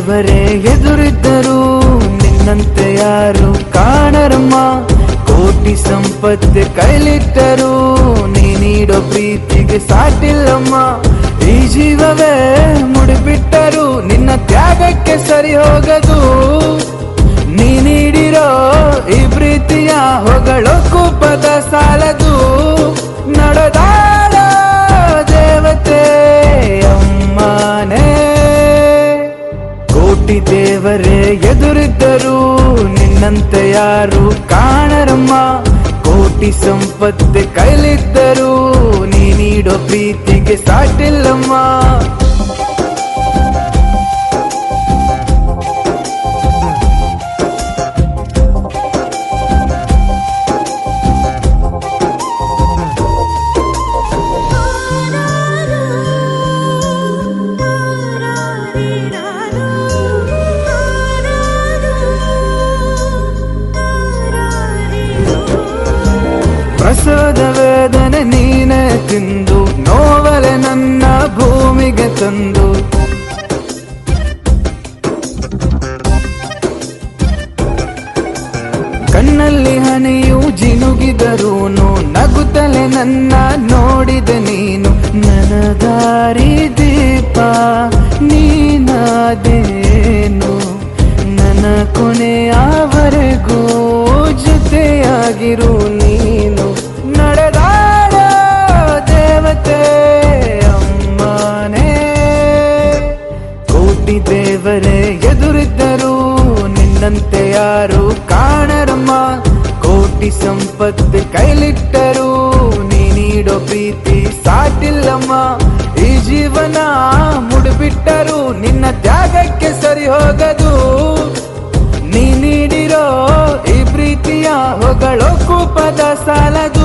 ದೇವರೇ ಎದುರಿದ್ದರು ನಿನ್ನಂತೆ ಯಾರು ಕಾಣರಮ್ಮ ಕೋಟಿ ಸಂಪತ್ತು ಕೈಲಿಟ್ಟರು ನೀ ನೀಡೋ ಪ್ರೀತಿಗೆ ಸಾಟಿಲ್ಲಮ್ಮ ಈ ಜೀವವೇ ಮುಡಿಬಿಟ್ಟರು ನಿನ್ನ ತ್ಯಾಗಕ್ಕೆ ಸರಿ ಹೋಗದು ನೀ ನೀಡಿರೋ ಈ ಪ್ರೀತಿಯ ಹೊಗಳಕ್ಕೂ ಪದ ಸಾಲದು ನಡೆದಾಡ ದೇವತೆ ಅಮ್ಮನೇ ಕೋಟಿ ದೇವರೇ ಎದುರಿದ್ದರು ನಿನ್ನಂತೆ ಯಾರು ಕಾಣರಮ್ಮ ಕೋಟಿ ಸಂಪತ್ತು ಕೈಲಿದ್ದರು ನೀ ನೀಡೋ ಪ್ರೀತಿಗೆ ಸಾಟಿಲ್ಲಮ್ಮ ಪ್ರಸವದ ವೇದನೆ ನೀನೆ ತಿಂದು ನೋವಲೆ ನನ್ನ ಭೂಮಿಗೆ ತಂದು ಕಣ್ಣಲ್ಲಿ ಹನಿಯು ಜಿನುಗಿದರೂನು ನಗುತ್ತಲೆ ನನ್ನ ನೋಡಿದೆ ನೀನು ನನ್ನ ದಾರಿ ದೀಪ ನೀನಾದೇನು ನನ್ನ ಕೊನೆಯವರೆಗೂ ಜೊತೆಯಾಗಿರು ನೀನು ನಡೆದಾಡ ದೇವತೆ ಅಮ್ಮನೇ ಕೋಟಿ ದೇವರೇ ಎದುರಿದ್ದರು ನಿನ್ನಂತೆ ಯಾರು ಕಾಣರಮ್ಮ ಕೋಟಿ ಸಂಪತ್ತು ಕೈಲಿಟ್ಟರು ನೀ ನೀಡೋ ಪ್ರೀತಿ ಸಾಟಿಲ್ಲಮ್ಮ ಈ ಜೀವನ ಮುಡಿಬಿಟ್ಟರು ನಿನ್ನ ತ್ಯಾಗಕ್ಕೆ ಸರಿ ಹೋಗದು ನೀ ನೀಡಿರೋ ಈ ಪ್ರೀತಿಯ ಹೊಗಳೋ ಕೂಪದ ಸಾಲದು